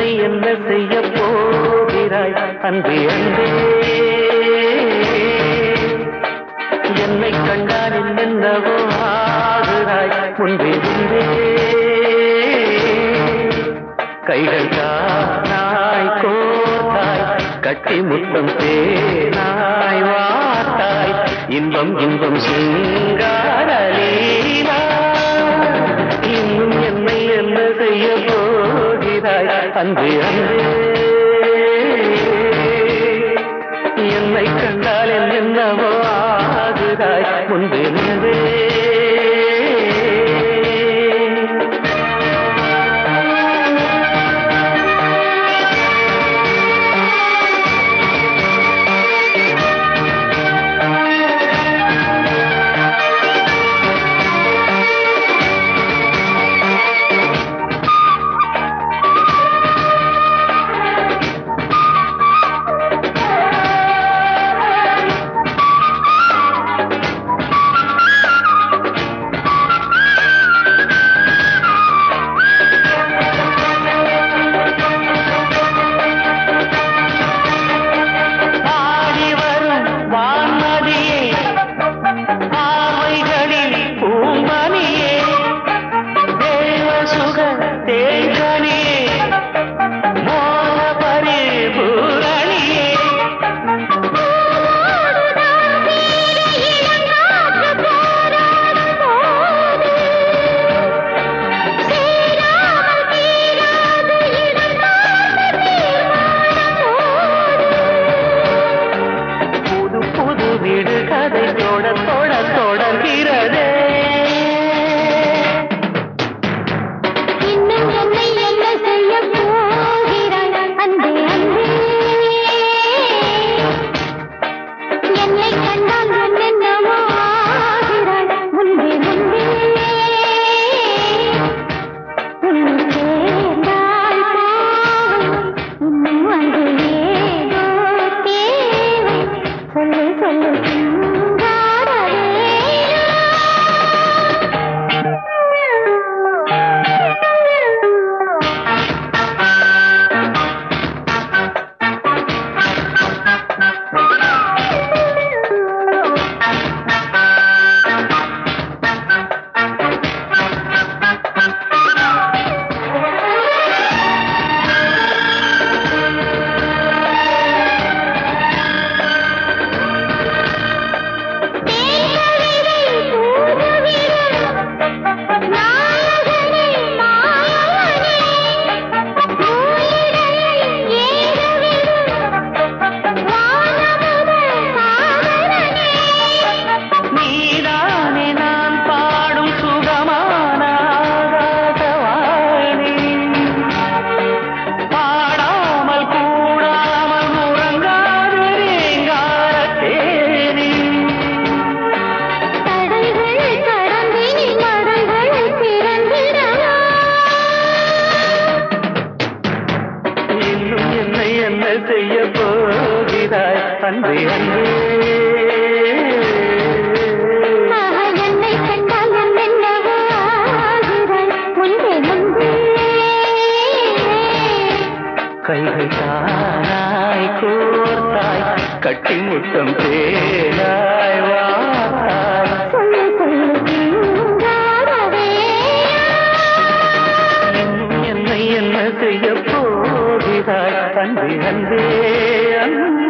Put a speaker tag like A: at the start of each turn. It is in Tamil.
A: என்னை என்ன செய்ய போகிறாய் அன்பே அன்பே என்னை கண்டால் என்னென்னவோ ஆகிறாய் முன்பே முன்பே கைகள் தானாய் கோத்தாய் கட்டி முத்தம் தேனாய் வாத்தாய் இன்பம் இன்பம் சிங்காரலீலா இன்னும் என்னை என்ன செய்ய போகிறாய் அன்பு அன்பே என்னை கண்டால் என்னவோ ஆகுதாய் முன்பே முன்பே ஆடி வரும் வான்மதியே பார்வைகளில் பூமணியே தேவ சுக தேங்கனியே மோக பரிபூரணியே புது புது வீடு கதை தொட தொட தொடர்கிறதே
B: இன்னும் என்னை என்ன செய்ய போகிறாய் அன்பே அன்பே என்னை கண்டால் என்னென்னவோ ஆகிறாய் முன்பே முன்பே உன்னை சேர்ந்தால் போவை இன்னும் அங்கு ஏதோ தேவை சொல்லு சொல்லு சிங்காரவேலா
A: நீதானே நான் பாடும் சுகமான ஆகாசவாணி பாடாமல் கூடாமல் உறங்காது ரீங்காரத் தேனி இன்னும் என்னை என்ன செய்ய போகிறாய் அன்பே அன்பே கைகள் தானாய் கோர்த்தாய் கட்டி முத்தம் தேனாய் வாத்தாய் இன்னும் என்னை என்ன செய்ய போகிறாய் அன்பே அன்பே அன்பே